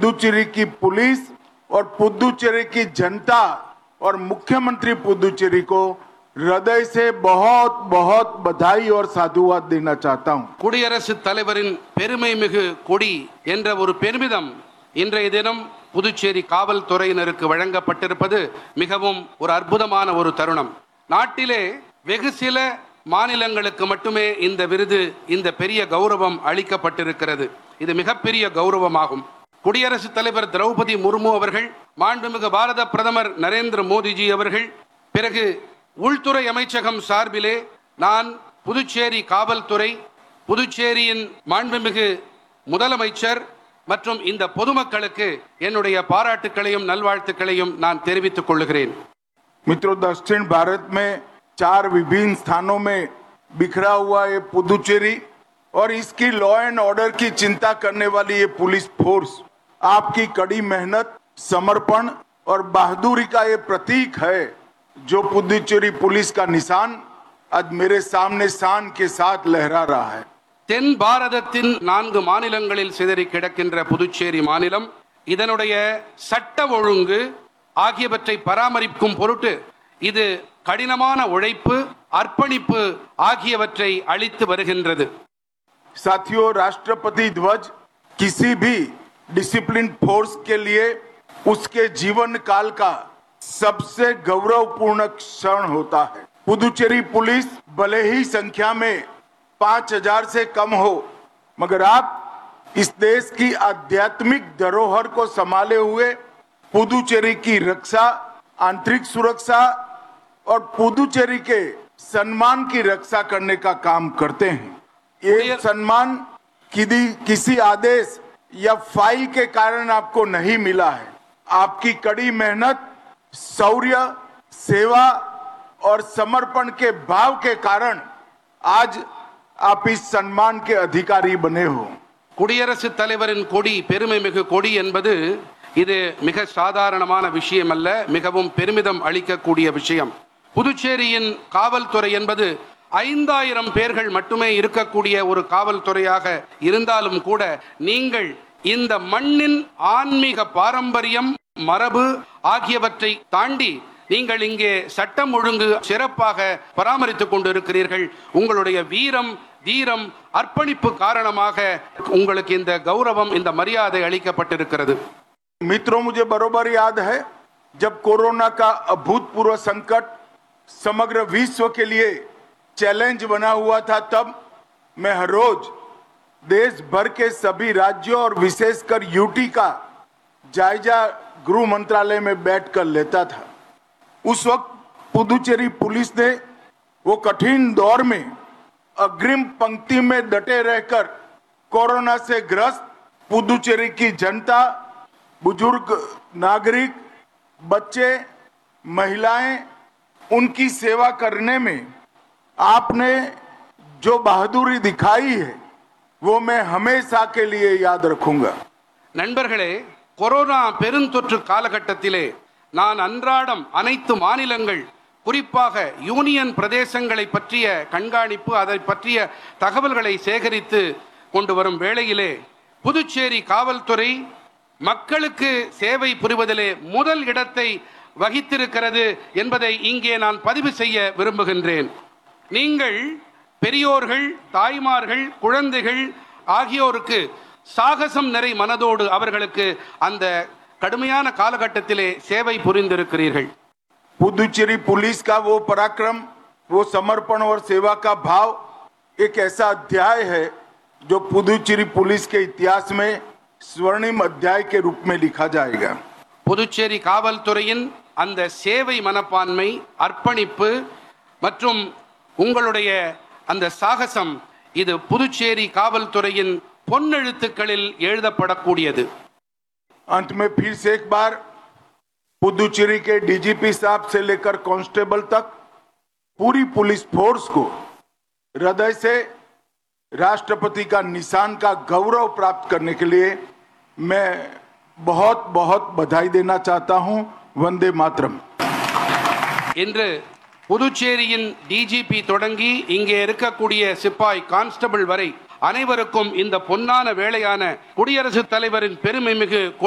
पुदुचेरी की पुलिस और पुदुचेरी की जनता और मुख्यमंत्री पुदुचेरी को हृदय से बहुत बहुत बधाई और साधुवाद देना चाहता हूं குடியரசுத் தலைவரின் பெருமை மிகு கொடி என்ற ஒரு பெருமிதம் இன்றைய தினம் புதுச்சேரி காவல்துறையினருக்கு வழங்கப்பட்டிருப்பது மிகவும் ஒரு அற்புதமான ஒரு தருணம் நாட்டிலே வெகு சில மாநிலங்களுக்கு மட்டுமே இந்த விருது இந்த பெரிய கௌரவம் அளிக்கப்பட்டிருக்கிறது இது மிகப்பெரிய கௌரவமாகும் குடியரசுத் தலைவர் திரௌபதி முர்மு அவர்கள் மாண்புமிகு பாரத பிரதமர் நரேந்திர மோடிஜி அவர்கள் பிறகு உள்துறை அமைச்சகம் சார்பிலே நான் புதுச்சேரி காவல்துறை புதுச்சேரியின் மாண்புமிகு முதலமைச்சர் மற்றும் இந்த பொதுமக்களுக்கு என்னுடைய பாராட்டுக்களையும் நல்வாழ்த்துக்களையும் நான் தெரிவித்துக் கொள்கிறேன் मित्रों दक्षिण भारत में चार विभिन्न स्थानों में बिखरा हुआ ये पुदुचेरी और इसकी लॉ एंड ऑर्डर की चिंता करने वाली ये पुलिस फोर्स आपकी कड़ी मेहनत समर्पण और बहादुरी का ये प्रतीक है जो पुदुचेरी पुलिस का निशान आज मेरे सामने शान के साथ लहरा रहा है தென் பாரதத்தின் நான்கு மாநிலங்களில் சிதறி கிடக்கின்ற புதுச்சேரி மாநிலம் இதனுடைய சட்ட ஒழுங்கு ஆகியவற்றை பராமரிக்கும் பொருட்டு இது கடினமான உழைப்பு அர்ப்பணிப்பு ஆகியவற்றை அளித்து வருகின்றது साथियों राष्ट्रपति ध्वज किसी भी डिसिप्लिन फोर्स के लिए उसके जीवन काल का सबसे गौरवपूर्ण क्षण होता है पुदुचेरी पुलिस भले ही संख्या में पांच हजार से कम हो मगर आप इस देश की आध्यात्मिक धरोहर को संभाले हुए पुदुचेरी की रक्षा आंतरिक सुरक्षा और पुदुचेरी के सम्मान की रक्षा करने का काम करते हैं ये सम्मान किसी किसी आदेश या फाइल के कारण आपको नहीं मिला है आपकी कड़ी मेहनत शौर्य सेवा और समर्पण के भाव के कारण आज आप इस सम्मान के अधिकारी बने हो குடியரசுத் தலைவரின் கொடி பெருமை மிகு கொடி என்பது இது மிக சாதாரணமான விஷயம் அல்ல மிகவும் பெருமிதம் அளிக்கக்கூடிய விஷயம் புதுச்சேரியின் காவல்துறை என்பது ஐந்தாயிரம் பேர்கள் மட்டுமே இருக்கக்கூடிய ஒரு காவல்துறையாக இருந்தாலும் கூட நீங்கள் இந்த மண்ணின் ஆன்மீக பாரம்பரியம் மரபு ஆகியவற்றை தாண்டி நீங்கள் இங்கே சட்டம் ஒழுங்கு சிறப்பாக பராமரித்துக் கொண்டிருக்கிறீர்கள் உங்களுடைய வீரம் தீரம் அர்ப்பணிப்பு காரணமாக உங்களுக்கு இந்த கௌரவம் இந்த மரியாதை அளிக்கப்பட்டிருக்கிறது मित्रों मुझे बरोबर याद है जब कोरोना का अभूतपूर्व संकट समग्र विश्व के लिए चैलेंज बना हुआ था तब मैं हर रोज देश भर के सभी राज्यों और विशेषकर यूटी का जायजा गृह मंत्रालय में बैठकर लेता था उस वक्त पुदुचेरी पुलिस ने वो कठिन दौर में अग्रिम पंक्ति में डटे रहकर कोरोना से ग्रस्त पुदुचेरी की जनता बुजुर्ग नागरिक बच्चे महिलाएं उनकी सेवा करने में आपने जो बहादुरी दिखाई है वो मैं हमेशा के लिए याद रखूंगा நண்பர்களே கொரோனா பெருந்தொற்று காலகட்டத்திலே நான் அன்றாடம் அனைத்து மாநிலங்கள் குறிப்பாக யூனியன் பிரதேசங்களை பற்றிய கண்காணிப்பு அதை பற்றிய தகவல்களை சேகரித்து கொண்டு வரும் வேளையிலே புதுச்சேரி காவல்துறை மக்களுக்கு சேவை புரிவதிலே முதல் இடத்தை வகித்திருக்கிறது என்பதை இங்கே நான் பதிவு செய்ய விரும்புகின்றேன் நீங்கள் பெரியோர்கள் தாய்மார்கள் குழந்தைகள் ஆகியோருக்கு சாகசம் நிறை மனதோடு அவர்களுக்கு அந்த கடுமையான காலகட்டத்திலே சேவை புரிந்திருக்கிறீர்கள் पुदुचेरी पुलिस का वो पराक्रम वो समर्पण और सेवा का भाव एक ऐसा अध्याय है जो पुदुचेरी पुलिस के इतिहास में स्वर्णिम अध्याय के रूप में लिखा जाएगा புதுச்சேரி காவல்துறையின் அந்த சேவை மனப்பான்மை அர்ப்பணிப்பு மற்றும் உங்களுடைய அந்த சாகசம் இது புதுச்சேரி காவல்துறையின் பொன்னெழுத்துக்களில் எழுதப்படக்கூடியது अंत में फिर से एक बार पुदुचेरी के डीजीपी साहब से लेकर कांस्टेबल तक पूरी पुलिस फोर्स को हृदय से राष्ट्रपति का निशान का गौरव प्राप्त करने के लिए मैं बहुत बहुत बधाई देना चाहता हूं वंदे मातरम இன்று புதுச்சேரியின் டிஜிபி தொடங்கி இங்கே இருக்கக்கூடிய சிப்பாய் கான்ஸ்டபிள் வரை அனைவருக்கும் இந்த பொன்னான வேளையான குடியரசுத் தலைவரின் பெருமை மிகு